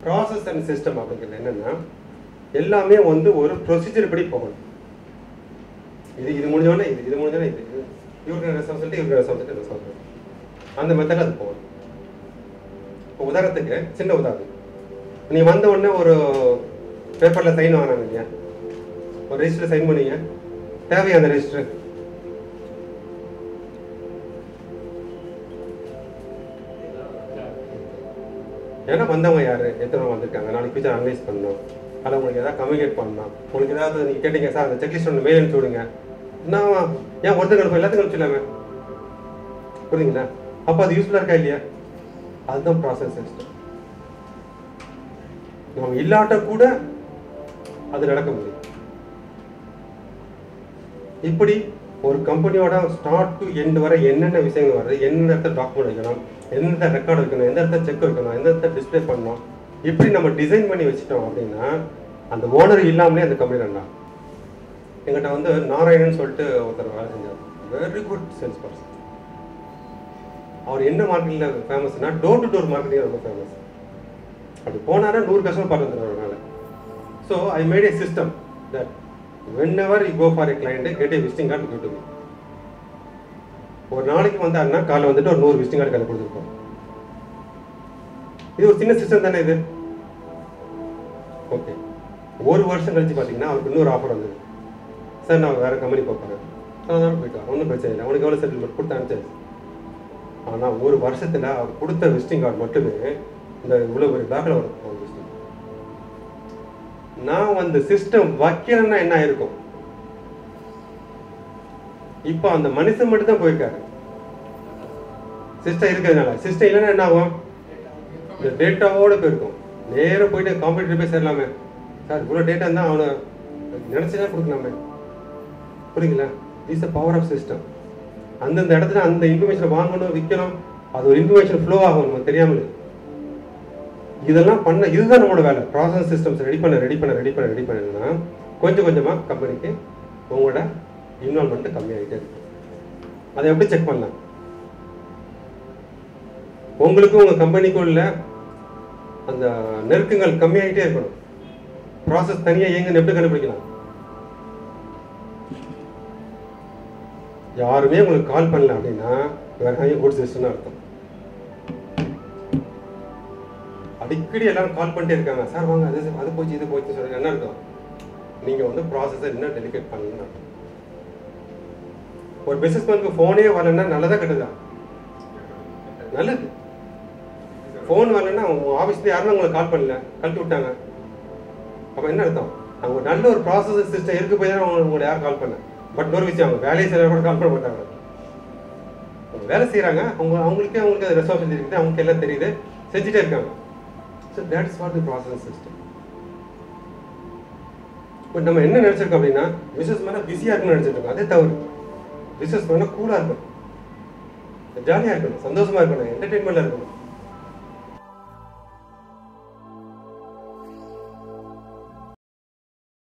process and system அப்படிங்கிறது என்னன்னா எல்லாமே வந்து ஒரு ப்ரொசீஜர் படி போகணும் இது இது முடிஞ்சோடனே இது இது முடிஞ்சோடனே இது இது இவருக்கு ரெஸ்பான்சிபிலிட்டி இவருக்கு ரெஸ்பான்சிபிலிட்டி ரெஸ்பான்சிபிலிட்டி அந்த மெத்தடில் அது போகணும் இப்போ உதாரணத்துக்கு சின்ன உதாரணம் நீ வந்த உடனே ஒரு பேப்பரில் சைன் வாங்கினாங்க இல்லையா ஒரு ரெஜிஸ்டர் சைன் பண்ணீங்க தேவையா அந்த ரெஜிஸ்டர் ஏன்னா வந்தவங்க யாரு எத்தனை நாள் வந்திருக்காங்க நாளைக்கு ஃபியூச்சர் அனலைஸ் பண்ணணும் அதில் உங்களுக்கு ஏதாவது கம்யூனிகேட் பண்ணணும் உங்களுக்கு ஏதாவது நீங்கள் கேட்டீங்க சார் அந்த செக்லிஸ்ட் ஒன்று மெயில் அனுப்பிச்சு விடுங்க நான் ஏன் ஒருத்தங்க அனுப்ப எல்லாத்துக்கும் அனுப்பிச்சிடலாமே புரியுதுங்களா அப்போ அது யூஸ்ஃபுல்லாக இருக்கா இல்லையா அதுதான் ப்ராசஸ் சிஸ்டம் நம்ம இல்லாட்ட கூட அது நடக்க முடியும் இப்படி ஒரு கம்பெனியோட ஸ்டார்ட் டு எண்ட் வரை என்னென்ன விஷயங்கள் வருது எந்த இடத்துல டாக்குமெண்ட் வைக்கணும் எந்த ரெக்கார்டு வைக்கணும் எந்த இடத்துல செக் வைக்கணும் எந்த இடத்துல டிஸ்ப்ளே பண்ணணும் இப்படி நம்ம டிசைன் பண்ணி வச்சிட்டோம் அப்படின்னா அந்த ஓனர் இல்லாமலே அந்த கம்பெனி ரன் ஆகும் எங்கிட்ட வந்து நாராயணன் சொல்லிட்டு ஒருத்தர் வேலை செஞ்சார் வெரி குட் சேல்ஸ் பர்சன் அவர் என்ன மார்க்கெட்டில் ஃபேமஸ்னா டோர் டு டோர் மார்க்கெட்டிங் ரொம்ப ஃபேமஸ் அப்படி போனாரா நூறு கஸ்டமர் பார்த்து வந்துடுவார் அவரால் so I made a system that whenever you go for a client get a visiting card give to me ஒரு நாளைக்கு வந்தாருன்னா காலைல வந்துட்டு ஒரு நூறு விசிட்டிங் கார்டு கையில் கொடுத்துருப்போம் இது ஒரு சின்ன சிஸ்டம் தானே இது ஓகே ஒரு வருஷம் கழிச்சு பார்த்தீங்கன்னா அவருக்கு இன்னொரு ஆஃபர் வந்தது சார் நான் வேற கம்பெனி போகிறேன் அதான் போயிட்டு ஒன்றும் பிரச்சனை இல்லை அவனுக்கு எவ்வளோ செட்டில்மெண்ட் கொடுத்து அனுப்பிச்சாச்சு ஆனால் ஒரு வருஷத்தில் அவர் கொடுத்த விசிட்டிங் கார்டு மட்டுமே இந்த இவ்வளோ ஒரு பேக்கில் வரும் ஒரு விசிட்டிங் நான் அந்த சிஸ்டம் வைக்கிறேன்னா என்ன ஆயிருக்கும் இப்போ அந்த மனுஷன் மட்டும் தான் போயிருக்காரு சிஸ்டம் இருக்கிறதுனால சிஸ்டம் இல்லைன்னா என்ன ஆகும் இந்த டேட்டாவோட போயிருக்கும் நேரா போயிட்டு காம்படிட்டர் போய் சேரலாமே சார் இவ்வளோ டேட்டா இருந்தால் அவனை நினச்சினா கொடுக்கலாமே புரியுங்களா is the power of system அந்தந்த இடத்துல அந்த இன்ஃபர்மேஷன் வாங்கணும் விற்கணும் அது ஒரு இன்ஃபர்மேஷன் ஃப்ளோ ஆகும் நமக்கு தெரியாமல் இதெல்லாம் பண்ண இதுதான் நம்மளோட வேலை ப்ராசஸ் சிஸ்டம்ஸ் ரெடி பண்ண ரெடி பண்ண ரெடி பண்ண ரெடி பண்ணா கொஞ்சம் கொஞ்சமாக கம்பெனிக்கு உங்களோட இன்வால்மெண்ட் கம்மியாகிட்டே இருக்கு அதை எப்படி செக் பண்ணலாம் உங்களுக்கும் உங்கள் கம்பெனிக்குள்ள அந்த நெருக்கங்கள் கம்மியாகிட்டே இருக்கணும் ப்ராசஸ் தனியாக இயங்குன்னு எப்படி கண்டுபிடிக்கலாம் யாருமே உங்களுக்கு கால் பண்ணல அப்படின்னா வேற குட் சிஸ்டம்னு அர்த்தம் அடிக்கடி எல்லாரும் கால் பண்ணிட்டே இருக்காங்க சார் வாங்க அது அது போச்சு இது போச்சு சொல்லி என்ன அர்த்தம் நீங்க வந்து ப்ராசஸை இன்னும் டெலிகேட் பண்ணணும் அர்த்தம் ஒரு பிசினஸ் மேனுக்கு ஃபோனே வரலன்னா நல்லதா கெட்டதா நல்லது ஃபோன் வரலன்னா உங்க ஆஃபீஸ்ல யாருமே உங்களுக்கு கால் பண்ணல கழட்டி விட்டாங்க அப்ப என்ன அர்த்தம் அவங்க நல்ல ஒரு ப்ராசஸ் சிஸ்டம் இருக்கு போய் தான் அவங்க உங்களை யாரும் கால் பண்ண பட் ஒரு விஷயம் அவங்க வேலையை செய்யற கூட கால் பண்ண மாட்டாங்க அவங்க வேலை செய்யறாங்க அவங்க அவங்களுக்கே அவங்களுக்கு அது ரெஸ்பான்சிபிலிட்டி இருக்குது அவங்களுக்கு எல்லாம் தெரியுது செஞ்சுட்டே இருக்காங்க so that is what the process system but நம்ம என்ன நினைச்சிருக்கோம் அப்படின்னா பிசினஸ் மேன பிஸியாக இருக்குன்னு நினைச்சிட்டு இருக்கோம் அதே தவறு பிசினஸ் மேன கூலாக இருக்கணும் ஜாலியாக இருக்கணும் சந்தோஷமா இருக்கணும் என்டர்டெயின்மெண்ட்டாக இருக்கணும்